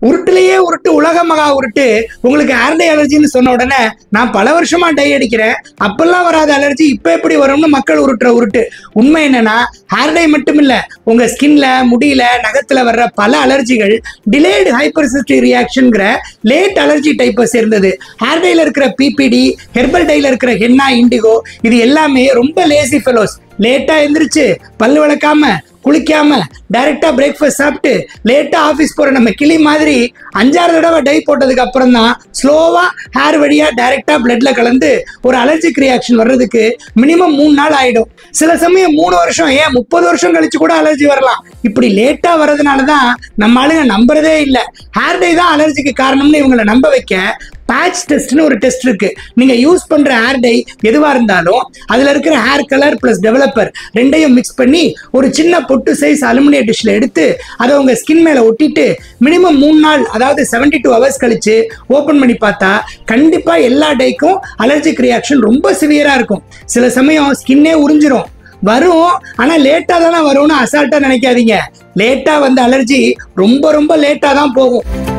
உருட்டுலயே உருட்டு உலக மகா உருட்டு உங்களுக்கு ஹேர் டை அலர்ஜின்னு சொன்ன உடனே நான் பல வருஷமா டை அடிக்கிறேன் அப்பெல்லாம் வராத அலர்ஜி இப்ப எப்படி வரும்னு மக்கள் உருட்டுற உருட்டு உண்மை என்னன்னா ஹேர் டை மட்டும் இல்ல உங்க ஸ்கின்ல முடியல நகத்துல வர்ற பல அலர்ஜிகள் டிலேடு ஹைப்பர்சிஸ்டி ரியாக்ஷன்ங்கிற லேட் அலர்ஜி டைப்பை சேர்ந்தது ஹேர் டைல இருக்கிற பிபிடி ஹெர்பல் டைல இருக்கிற ஹென்னா இண்டிகோ இது எல்லாமே ரொம்ப லேசி ஃபெலோஸ் லேட்டா எந்திரிச்சு பல்லு விளக்காம குளிக்காம டைரக்டா பிரேக்ஃபாஸ்ட் சாப்பிட்டு லேட்டா ஆஃபீஸ் போற நம்ம கிளி மாதிரி அஞ்சாறு தடவை டை போட்டதுக்கு அப்புறம் தான் ஸ்லோவா ஹேர் வழியா டைரக்டா பிளட்ல கலந்து ஒரு அலர்ஜிக் ரியாக்ஷன் வர்றதுக்கு மினிமம் மூணு நாள் ஆயிடும் சில சமயம் மூணு வருஷம் ஏன் முப்பது வருஷம் கழிச்சு கூட அலர்ஜி வரலாம் இப்படி லேட்டா வர்றதுனால தான் நம்ம ஆளுங்க நம்புறதே இல்லை ஹேர் டை தான் அலர்ஜிக்கு காரணம்னு இவங்களை நம்ப வைக்க பேட்ச் டெஸ்ட்னு ஒரு டெஸ்ட் இருக்கு நீங்க யூஸ் பண்ற ஹேர் டை எதுவா இருந்தாலும் அதுல இருக்கிற ஹேர் கலர் பிளஸ் டெவலப்பர் ரெண்டையும் மிக்ஸ் பண்ணி ஒரு சின்ன பொட்டு சைஸ் அலுமினிய டிஷ்ல எடுத்து அதை உங்க ஸ்கின் மேல ஒட்டிட்டு மினிமம் மூணு நாள் அதாவது 72 டூ ஹவர்ஸ் கழிச்சு ஓபன் பண்ணி பார்த்தா கண்டிப்பா எல்லா டைக்கும் அலர்ஜிக் ரியாக்ஷன் ரொம்ப சிவியரா இருக்கும் சில சமயம் ஸ்கின்னே உறிஞ்சிரும் வரும் ஆனா லேட்டா தானே வரும்னு அசால்ட்டா நினைக்காதீங்க லேட்டா வந்த அலர்ஜி ரொம்ப ரொம்ப லேட்டா தான் போகும்